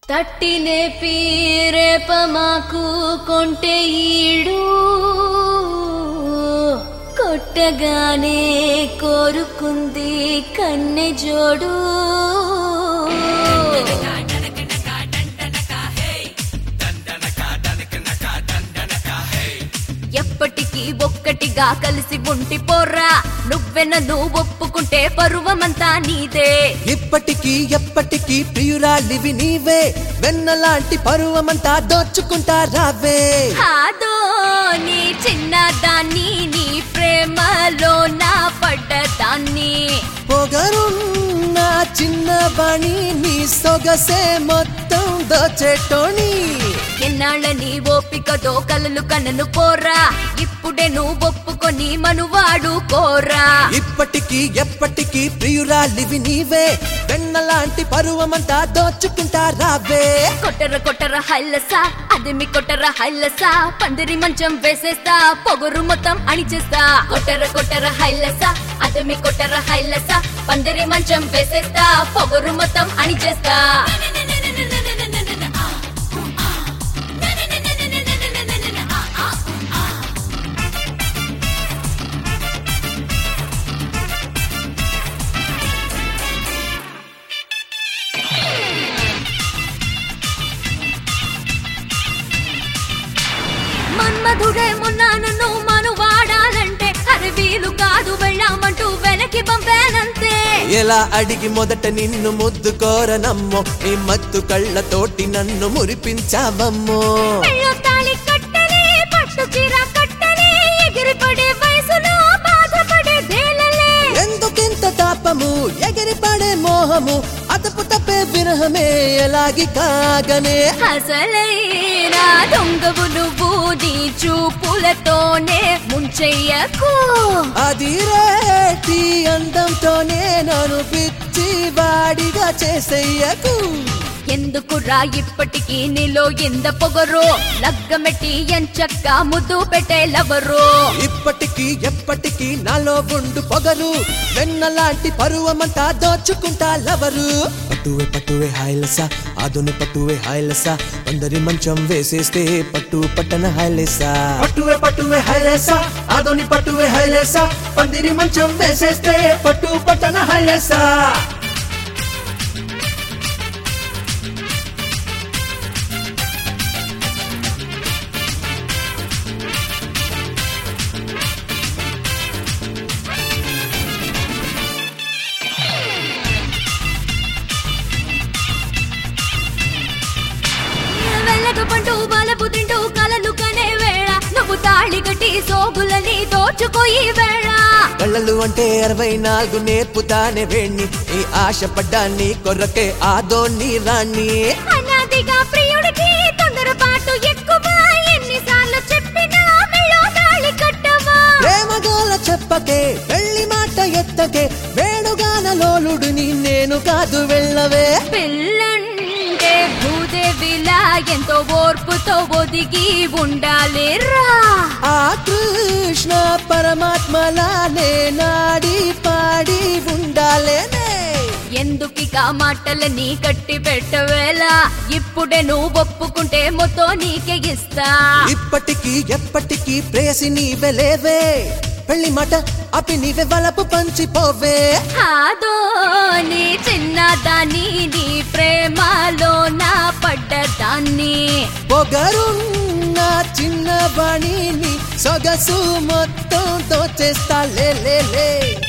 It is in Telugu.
తట్టినే పీరేప మాకు కొంటె ఈడు కొట్టగానే కోరుకుంది కన్నె జోడు ఎప్పటికీ ఒక్కటిగా కలిసి ఉంటి పోర్రా నువ్వె నన్ను ఒప్పుకుంటే పరువమంతా నీదే ఇప్పటికీ ఎప్పటికీ ప్రియురాలివి నీవే వెన్నలాంటి పరువమంతా దోచుకుంటా రావే కాదో నీ చిన్నదాన్ని నీ ప్రేమలో నా పడ్డదాన్ని పొగరున్న చిన్నవాణి నీ సొగసే మొత్తం దోచేటోని ఎన్నాళ్ళని ఓపికతో కలలు కనను పోరా ఇప్పుడే నువ్వు ఒప్పుకొని మనువాడు కోరా ఇప్పటికీ ఎప్పటికీ ప్రియురాలివి నీవే వెన్నలాంటి పరువమంతా దోచుకుంటా రావే కొట్టర కొట్టర హైలసా అది మీ కొట్టర హైలసా పందిరి మంచం వేసేస్తా పొగరు మొత్తం అణిచేస్తా కొట్టర కొట్టర హైలసా అది మీ కొట్టర హైలసా పందిరి మంచం వేసేస్తా పొగరు మొత్తం అణిచేస్తా మన్మధుడే మొన్న నన్ను మను వాడాలంటే అరే వీలు కాదు వెళ్ళామంటూ వెనక్కి పంపానంతే ఎలా అడిగి మొదట నిన్ను ముద్దు కోరనమ్మో నీ మత్తు కళ్ళతోటి నన్ను మురిపించావమ్మో పెళ్ళో తాళి కట్టలే పట్టు చీర కట్టలే ఎగిరిపడే వయసులో బాధపడే దేలలే ఎందుకింత తాపము ఎగిరిపడే మోహము అతపు తప్పే విరహమే ఎలాగి కాగనే అసలైన దొంగవు నువ్వు నీ చూపులతోనే ముంచెయ్యకు అది రేటి అందంతోనే నన్ను పిచ్చి వాడిగా చేసేయకు ఎందుకురా ఇప్పటికీ నీలో ఎంత పొగరు లగ్గమెట్టి ఎంచక్క ముద్దు పెట్టేలవరు ఇప్పటికీ ఎప్పటికీ నాలో ఉండు పొగరు వెన్నలాంటి పరువమంతా దోచుకుంటా లవరు పట్టువే పట్టువే హాయిలస ఆదుని పట్టువే హాయిలస అందరి మంచం వేసేస్తే పట్టు పట్టన హాయిలస పట్టువే పట్టువే హాయిలస ఆదుని పట్టువే హాయిలస పందిరి మంచం వేసేస్తే పట్టు పట్టన హాయిలస వెళ్ళక పంటూ బలపు తింటూ కలలు కనే వేళ నువ్వు తాళి కట్టి సోగులని దోచుకోయి వేళ కళ్ళలు అంటే అరవై నాలుగు నేర్పుతానే వేణ్ణి ఈ ఆశపడ్డా నీ కొరకే ఆదోని రాణి అనాదిగా ప్రియుడికి తొందరపాటు ఎక్కువ ఎన్నిసార్లు చెప్పినా మెళ్ళో తాళి కట్టవా ప్రేమగోల చెప్పకే పెళ్లి మాట ఎత్తకే వేణుగాన లోలుడిని నేను కాదు వెళ్ళవే పిల్లంటే భూదేవిలా ఎంతో ఓర్పుతో ఒదిగి ఉండాలి రా ఆ కృష్ణ పరమాత్మలానే నాడి పాడి ఉండాలేనే ఎందుకిక మాటలని కట్టి పెట్టవేళ ఇప్పుడే నువ్వు ఒప్పుకుంటే మొత్తం నీకే ఇస్తా ఇప్పటికీ ఎప్పటికీ ప్రేసి నీవే లేవే పెళ్లి మాట అపి నీవే వలపు పంచిపోవే కాదో నీ చిన్నదాన్ని నీ ప్రేమలో నా పడ్డదాన్ని పొగరున్న చిన్నవాణిని సొగసు మొత్తం దోచేస్తా లే లే లే